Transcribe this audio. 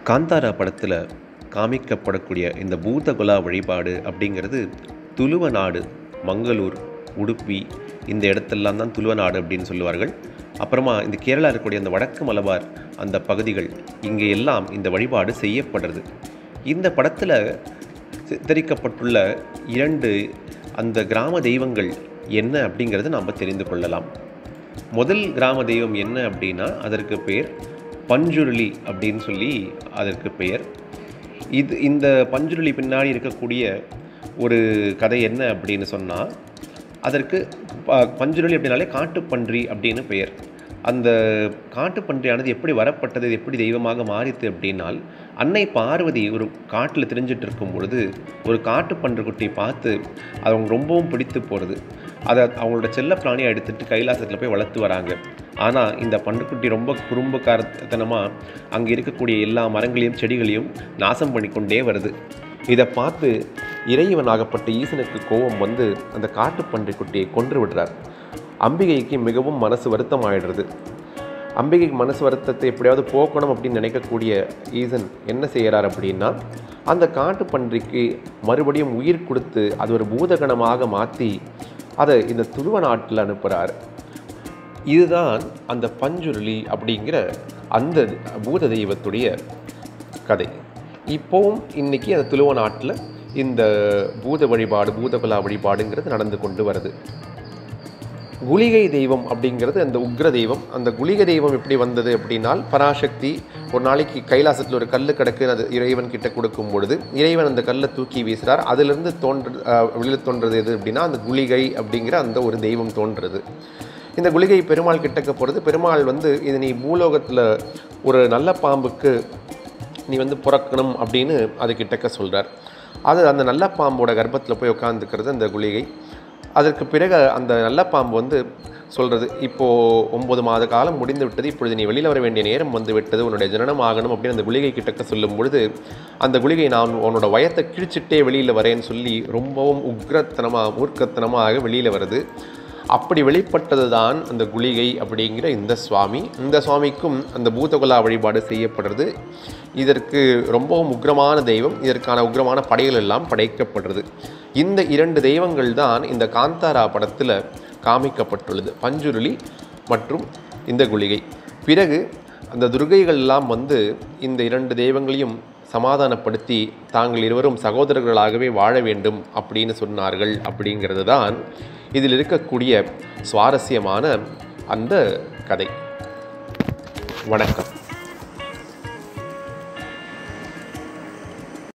காந்தாரா படத்தில் காமிக்கப்படக்கூடிய இந்த பூதகுலா வழிபாடு அப்படிங்கிறது துளுவ நாடு மங்களூர் உடுப்பி இந்த இடத்தெல்லாம் தான் துளுவ நாடு அப்படின்னு சொல்லுவார்கள் அப்புறமா இந்த கேரளா இருக்கக்கூடிய அந்த வடக்கு மலபார் அந்த பகுதிகள் இங்கே எல்லாம் இந்த வழிபாடு செய்யப்படுறது இந்த படத்தில் சித்தரிக்கப்பட்டுள்ள இரண்டு அந்த கிராம தெய்வங்கள் என்ன அப்படிங்கிறத நாம் தெரிந்து கொள்ளலாம் முதல் கிராம தெய்வம் என்ன அப்படின்னா அதற்கு பெயர் பஞ்சுருளி அப்படின்னு சொல்லி அதற்கு பெயர் இது இந்த பஞ்சுருளி பின்னாடி இருக்கக்கூடிய ஒரு கதை என்ன அப்படின்னு சொன்னால் அதற்கு ப- பஞ்சுருளி அப்படின்னாலே காட்டுப்பன்றி அப்படின்னு பெயர் அந்த காட்டுப்பன்றியானது எப்படி வரப்பட்டது இது எப்படி தெய்வமாக மாறித்து அப்படின்னால் அன்னை பார்வதி ஒரு காட்டில் திரிஞ்சிட்டு இருக்கும் பொழுது ஒரு காட்டுப்பன்றுக்குட்டி பார்த்து அது அவங்க ரொம்பவும் பிடித்து போகிறது அதை அவங்களோட செல்ல பிராணியை எடுத்துட்டு கைலாசத்தில் போய் வளர்த்து வராங்க ஆனால் இந்த பன்றுக்குட்டி ரொம்ப குறும்புக்காரத்தனமாக அங்கே இருக்கக்கூடிய எல்லா மரங்களையும் செடிகளையும் நாசம் பண்ணிக்கொண்டே வருது இதை பார்த்து இறைவனாகப்பட்ட ஈசனுக்கு கோபம் வந்து அந்த காட்டுப்பன்றி குட்டியை கொன்று விடுறார் அம்பிகைக்கு மிகவும் மனசு வருத்தம் ஆயிடுறது அம்பிகைக்கு மனசு வருத்தத்தை எப்படியாவது போக்கணும் அப்படின்னு நினைக்கக்கூடிய ஈசன் என்ன செய்கிறார் அப்படின்னா அந்த காட்டுப்பன்றிக்கு மறுபடியும் உயிர் கொடுத்து அது ஒரு பூதகணமாக மாற்றி அதை இந்த துருவ நாட்டில் அனுப்புகிறார் இதுதான் அந்த பஞ்சுருளி அப்படிங்கிற அந்த பூத தெய்வத்துடைய கதை இப்போவும் இன்னைக்கு அந்த துளுவ நாட்டில் இந்த பூத வழிபாடு பூதகுலா வழிபாடுங்கிறது நடந்து கொண்டு வருது குளிகை தெய்வம் அப்படிங்கிறது அந்த உக்ர தெய்வம் அந்த குளிகை தெய்வம் எப்படி வந்தது அப்படின்னால் பராசக்தி ஒரு நாளைக்கு கைலாசத்தில் ஒரு கல் கிடக்கு அது இறைவன் கிட்ட கொடுக்கும் பொழுது இறைவன் அந்த கல்லை தூக்கி வீசுறார் அதிலிருந்து தோன்று அஹ், வெளியில் தோன்றது எது அப்படின்னா அந்த குளிகை அப்படிங்கிற அந்த ஒரு தெய்வம் தோன்றுறது இந்த குளிகை பெருமாள் கிட்டக்க போகிறது பெருமாள் வந்து இது நீ பூலோகத்தில் ஒரு நல்ல பாம்புக்கு நீ வந்து பிறக்கணும் அப்படின்னு அது கிட்டக்க சொல்கிறார் அது அந்த நல்ல பாம்போட கர்ப்பத்தில் போய் உட்காந்துக்கிறது அந்த குளிகை அதற்கு பிறகு அந்த நல்ல பாம்பு வந்து சொல்கிறது இப்போது ஒம்பது மாத காலம் முடிந்து விட்டது இப்பொழுது நீ வெளியில் வர வேண்டிய நேரம் வந்து விட்டது உன்னுடைய ஜனனம் ஆகணும் அப்படின்னு அந்த குளிகை கிட்டக்க சொல்லும் பொழுது அந்த குளிகை நான் உன்னோட வயத்தை கிழிச்சிட்டே வெளியில் வரேன்னு சொல்லி ரொம்பவும் உக்ரத்தனமாக மூர்க்கத்தனமாக வெளியில் வருது அப்படி வெளிப்பட்டது தான் அந்த குளிகை அப்படிங்கிற இந்த சுவாமி இந்த சுவாமிக்கும் அந்த பூதகுலா வழிபாடு செய்யப்படுறது இதற்கு ரொம்பவும் உக்ரமான தெய்வம் இதற்கான உக்ரமான படைகள் எல்லாம் படைக்கப்படுறது இந்த இரண்டு தெய்வங்கள் தான் இந்த காந்தாரா படத்தில் காமிக்கப்பட்டுள்ளது பஞ்சுருளி மற்றும் இந்த குளிகை பிறகு அந்த துர்கைகள் எல்லாம் வந்து இந்த இரண்டு தெய்வங்களையும் சமாதானப்படுத்தி தாங்கள் இருவரும் சகோதரர்களாகவே வாழ வேண்டும் அப்படின்னு சொன்னார்கள் அப்படிங்கிறது தான் இதில் இருக்கக்கூடிய சுவாரஸ்யமான அந்த கதை வணக்கம்